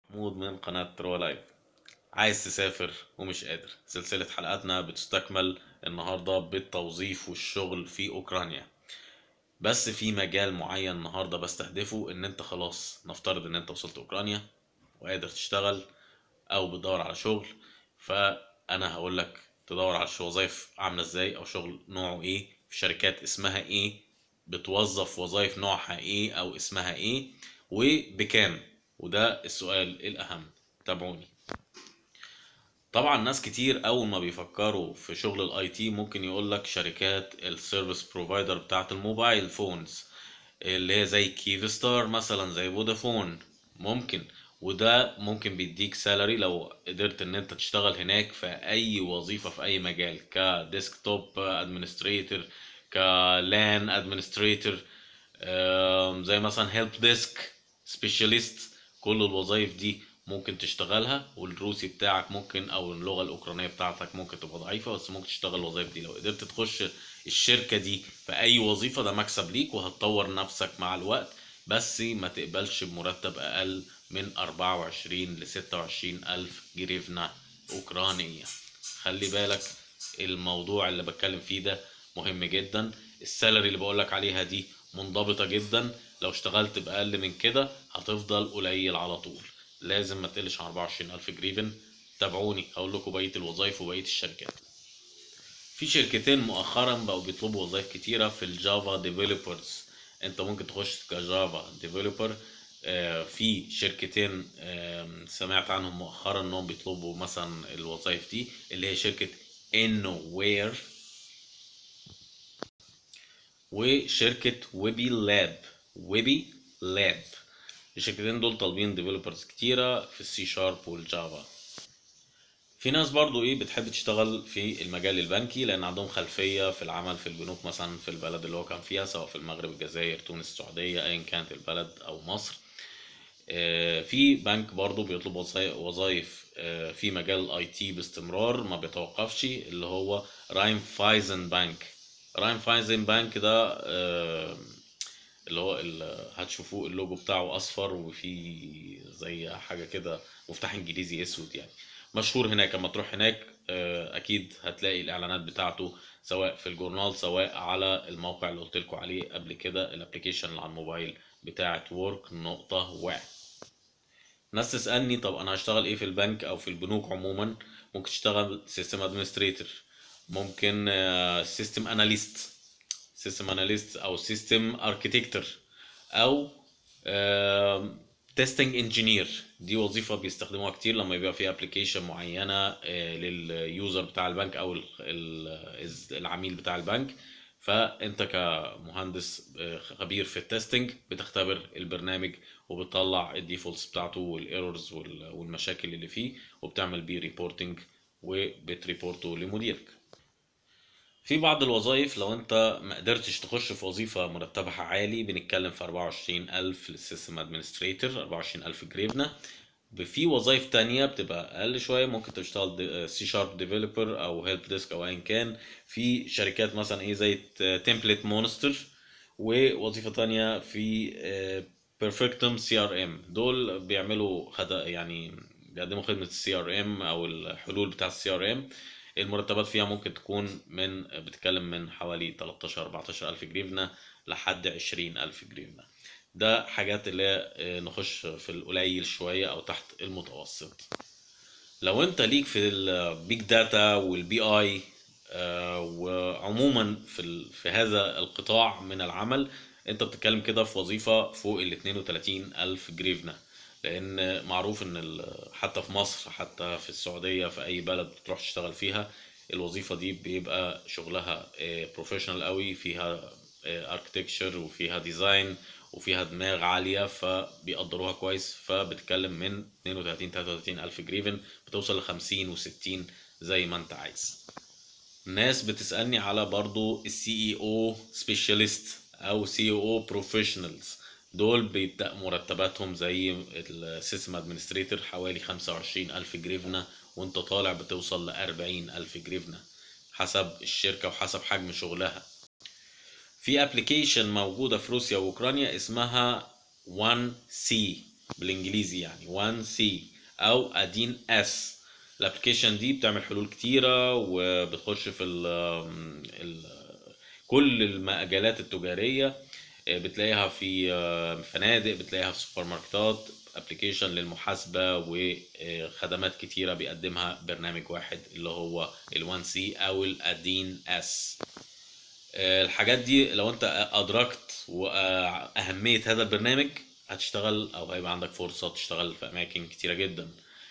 محمود من قناة ترو لايف عايز تسافر ومش قادر سلسلة حلقاتنا بتستكمل النهاردة بالتوظيف والشغل في أوكرانيا بس في مجال معين النهاردة بستهدفه إن أنت خلاص نفترض إن أنت وصلت أوكرانيا وقادر تشتغل أو بتدور على شغل فأنا هقولك تدور على وظايف عاملة إزاي أو شغل نوعه إيه في شركات اسمها إيه بتوظف وظايف نوعها إيه أو اسمها إيه وبكام وده السؤال الأهم تابعوني طبعا ناس كتير اول ما بيفكروا في شغل الاي تي ممكن يقول لك شركات السيرفيس بروفايدر بتاعت الموبايل فونز اللي هي زي كيف ستار مثلا زي فودافون ممكن وده ممكن بيديك سالري لو قدرت ان انت تشتغل هناك في اي وظيفة في اي مجال كديسكتوب ادمنستريتور كلان ادمنستريتور زي مثلا هيلب ديسك سبيشاليست كل الوظائف دي ممكن تشتغلها والروسي بتاعك ممكن او اللغه الاوكرانيه بتاعتك ممكن تبقى ضعيفه بس ممكن تشتغل الوظائف دي لو قدرت تخش الشركه دي في اي وظيفه ده مكسب ليك وهتطور نفسك مع الوقت بس ما تقبلش بمرتب اقل من 24 ل 26 الف جريفنا اوكرانيه خلي بالك الموضوع اللي بتكلم فيه ده مهم جدا السالري اللي بقولك عليها دي منضبطه جدا لو اشتغلت باقل من كده هتفضل قليل على طول لازم ما تقلش عن 24000 جريفن تابعوني هقول لكم بقيه الوظائف وبقيه الشركات في شركتين مؤخرا بقوا بيطلبوا وظائف كتيره في الجافا ديفلوبرز انت ممكن تخش كجافا ديفلوبر في شركتين سمعت عنهم مؤخرا انهم بيطلبوا مثلا الوظائف دي اللي هي شركه انوير وشركه ويبي لاب ويبي لاب الشركتين دول طالبين ديفلوبرز كتيرة في السي شارب والجافا في ناس برضو ايه بتحب تشتغل في المجال البنكي لان عندهم خلفية في العمل في البنوك مثلا في البلد اللي هو كان فيها سواء في المغرب الجزائر تونس السعودية ايا كانت البلد او مصر في بنك برضو بيطلب وظائف في مجال الاي تي باستمرار ما بيتوقفش اللي هو رايم فايزن بانك رايم فايزن بانك ده اللي هو اللي هتشوفوه اللوجو بتاعه اصفر وفي زي حاجه كده مفتاح انجليزي اسود يعني مشهور هناك لما تروح هناك اكيد هتلاقي الاعلانات بتاعته سواء في الجورنال سواء على الموقع اللي قلت لكم عليه قبل كده الابلكيشن اللي على الموبايل بتاعه ورك نقطه واحد ناس تسالني طب انا هشتغل ايه في البنك او في البنوك عموما ممكن تشتغل سيستم ادمنستريتور ممكن سيستم اناليست سيستم اناليست او سيستم اركتكتور او تيستنج انجينير دي وظيفه بيستخدموها كتير لما يبقى في ابلكيشن معينه لليوزر بتاع البنك او العميل بتاع البنك فانت كمهندس خبير في التستنج بتختبر البرنامج وبتطلع الديفولتس بتاعته والايرورز والمشاكل اللي فيه وبتعمل بيه ريبورتنج وبتريبورته لمديرك في بعض الوظائف لو انت ما قدرتش تخش في وظيفة مرتبها عالي بنتكلم في 24000 للسيستم ادمنستريتور 24000 جريفنا في وظائف تانية بتبقى اقل شوية ممكن تشتغل سي شارب ديفلوبر او هيلب ديسك او ايا كان في شركات مثلا ايه زي تمبلت مونستر ووظيفة تانية في بيرفكتوم سي ار ام دول بيعملوا خد... يعني بيقدموا خدمة السي ار ام او الحلول بتاع السي ار ام المرتبات فيها ممكن تكون من بتتكلم من حوالي 13 14 ألف جريفنا لحد 20 ألف جريفنا ده حاجات اللي نخش في القليل شوية أو تحت المتوسط لو انت ليك في البيج داتا والبي اي وعموما في في هذا القطاع من العمل انت بتتكلم كده في وظيفة فوق ال 32 ألف جريفنا لان معروف ان حتى في مصر حتى في السعوديه في اي بلد بتروح تشتغل فيها الوظيفه دي بيبقى شغلها بروفيشنال قوي فيها اركتكتشر وفيها ديزاين وفيها دماغ عاليه فبيقدروها كويس فبتتكلم من 32 33 الف جريفن بتوصل ل 50 و60 زي ما انت عايز ناس بتسالني على برضو السي اي او سبيشاليست او سي او بروفيشنالز دول بيبدأ مرتباتهم زي السيستم ادمنستريتور حوالي 25 ألف جريفنا وانت طالع بتوصل ل 40 ألف جريفنا حسب الشركة وحسب حجم شغلها في ابلكيشن موجودة في روسيا واوكرانيا اسمها 1C بالانجليزي يعني 1 سي او ادين اس الابلكيشن دي بتعمل حلول كتيره وبتخش في ال ال كل المجالات التجاريه بتلاقيها في فنادق بتلاقيها في سوبر ماركتات ابلكيشن للمحاسبه وخدمات كتيره بيقدمها برنامج واحد اللي هو ال1 سي او الادين اس الحاجات دي لو انت ادركت واهميه هذا البرنامج هتشتغل او هيبقى عندك فرصه تشتغل في اماكن كتيره جدا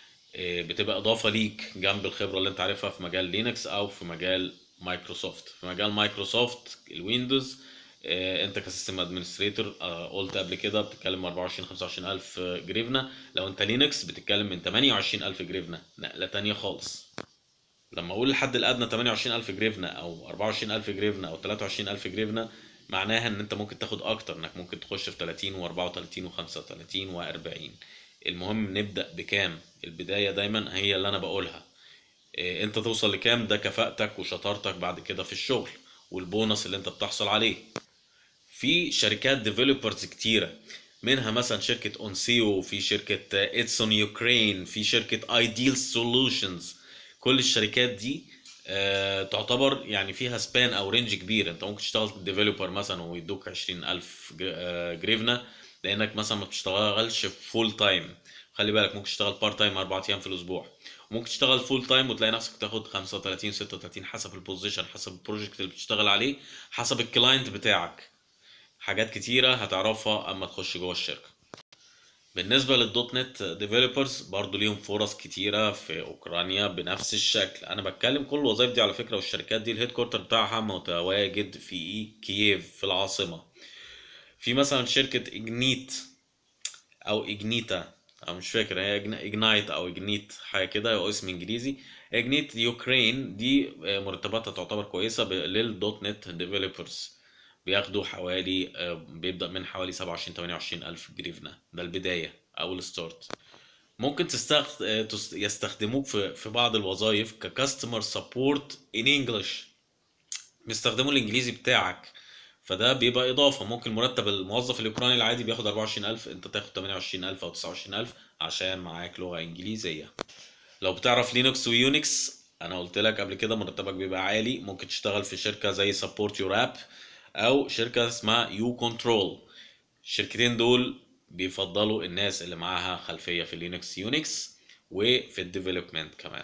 بتبقى اضافه ليك جنب الخبره اللي انت عارفها في مجال لينكس او في مجال مايكروسوفت في مجال مايكروسوفت الويندوز انت كسيستم ادمنستريتور قلت قبل كده بتتكلم 24 25 الف جريفنا لو انت لينكس بتتكلم من 28 الف جريفنا نقله تانية خالص لما اقول الحد الادنى 28 الف جريفنا او 24 الف جريفنا او 23 الف جريفنا معناها ان انت ممكن تاخد اكتر انك ممكن تخش في 30 و34 و35 و40 المهم نبدا بكام البدايه دايما هي اللي انا بقولها انت توصل لكام ده كفاءتك وشطارتك بعد كده في الشغل والبونص اللي انت بتحصل عليه في شركات ديفلوبرز كتيرة منها مثلا شركة اونسيو في شركة اتسون يوكرين في شركة ايديل سولوشنز كل الشركات دي آه تعتبر يعني فيها سبان او رينج كبير انت ممكن تشتغل ديفلوبر مثلا ويدوك 20000 جريفنا لانك مثلا ما بتشتغلش فول تايم خلي بالك ممكن تشتغل بارت تايم اربع ايام في الاسبوع ممكن تشتغل فول تايم وتلاقي نفسك تاخد 35 36 حسب البوزيشن حسب البروجكت اللي بتشتغل عليه حسب الكلاينت بتاعك حاجات كتيرة هتعرفها اما تخش جوه الشركة بالنسبة للدوت نت ديفلوبرز برضو ليهم فرص كتيرة في اوكرانيا بنفس الشكل انا بتكلم كل الوظائف دي على فكرة والشركات دي الهيد كورتر بتاعها متواجد في كييف في العاصمة في مثلا شركة اجنيت او اجنيتا او مش فاكر هي اجنايت او اجنيت حاجه كده هو اسم انجليزي اجنيت يوكرين دي مرتباتها تعتبر كويسه للدوت نت ديفلوبرز بياخدوا حوالي بيبدا من حوالي 27 28 الف جريفنا ده البدايه او الستارت ممكن تستخد... يستخدموك في في بعض الوظائف ككاستمر سبورت ان انجلش بيستخدموا الانجليزي بتاعك فده بيبقى اضافه ممكن مرتب الموظف الاوكراني العادي بياخد 24000 انت تاخد 28000 او 29000 عشان معاك لغه انجليزيه لو بتعرف لينكس ويونكس انا قلت لك قبل كده مرتبك بيبقى عالي ممكن تشتغل في شركه زي سبورت يور اب او شركه اسمها يو كنترول الشركتين دول بيفضلوا الناس اللي معاها خلفيه في لينكس يونكس وفي الديفلوبمنت كمان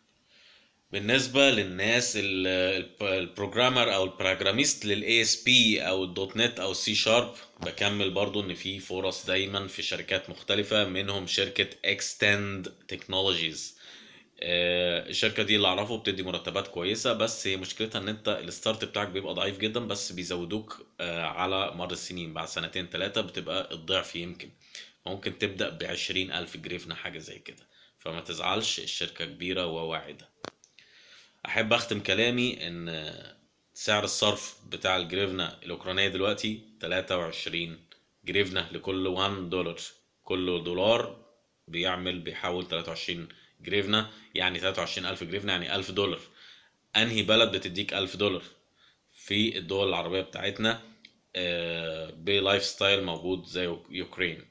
بالنسبة للناس البروجرامر او البروجراميست للاي اس بي او الدوت نت او السي شارب بكمل برضو ان في فرص دايما في شركات مختلفة منهم شركة اكستند تكنولوجيز الشركة دي اللي اعرفه بتدي مرتبات كويسة بس هي مشكلتها ان انت الستارت بتاعك بيبقى ضعيف جدا بس بيزودوك على مر السنين بعد سنتين ثلاثة بتبقى الضعف يمكن ممكن تبدأ بعشرين ألف جريفنا حاجة زي كده فما تزعلش الشركة كبيرة وواعدة احب اختم كلامي ان سعر الصرف بتاع الجريفنا الاوكرانيه دلوقتي 23 جريفنا لكل 1 دولار كل دولار بيعمل بيحول 23 جريفنا يعني 23000 جريفنا يعني 1000 دولار انهي بلد بتديك 1000 دولار في الدول العربيه بتاعتنا بلايف ستايل موجود زي يوكرين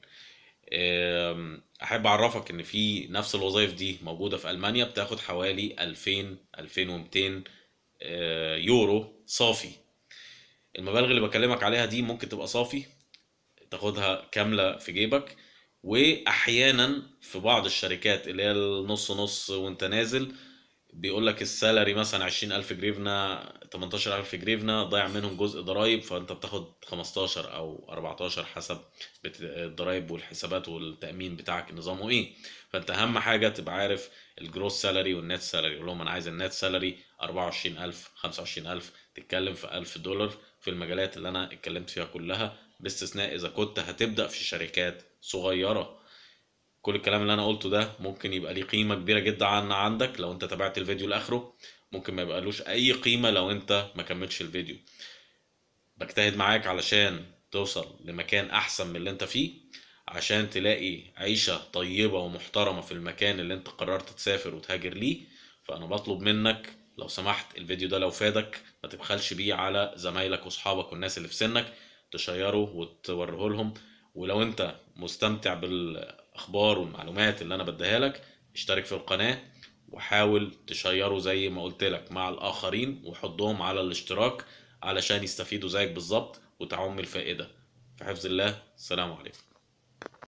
احب اعرفك ان في نفس الوظائف دي موجوده في المانيا بتاخد حوالي 2000 2200 يورو صافي المبالغ اللي بكلمك عليها دي ممكن تبقى صافي تاخدها كامله في جيبك واحيانا في بعض الشركات اللي هي النص نص وانت نازل بيقول لك السالري مثلا 20000 جريفنا 18000 جريفنا ضايع منهم جزء ضرايب فانت بتاخد 15 او 14 حسب الضرايب والحسابات والتامين بتاعك نظامه ايه فانت اهم حاجه تبقى عارف الجروس سالري والنت سالري قول لهم انا عايز النت سالري 24000 25000 تتكلم في 1000 دولار في المجالات اللي انا اتكلمت فيها كلها باستثناء اذا كنت هتبدا في شركات صغيره كل الكلام اللي انا قلته ده ممكن يبقى ليه قيمه كبيره جدا عن عندك لو انت تابعت الفيديو لاخره ممكن ما يبقالوش اي قيمه لو انت ما كملتش الفيديو بجتهد معاك علشان توصل لمكان احسن من اللي انت فيه عشان تلاقي عيشه طيبه ومحترمه في المكان اللي انت قررت تسافر وتهاجر ليه فانا بطلب منك لو سمحت الفيديو ده لو فادك ما تبخلش بيه على زمايلك واصحابك والناس اللي في سنك تشيره وتوريه لهم ولو انت مستمتع بال الاخبار والمعلومات اللي انا بديها لك اشترك في القناة وحاول تشيره زي ما قلت لك مع الاخرين وحضهم على الاشتراك علشان يستفيدوا زيك بالظبط وتعم الفائدة في حفظ الله السلام عليكم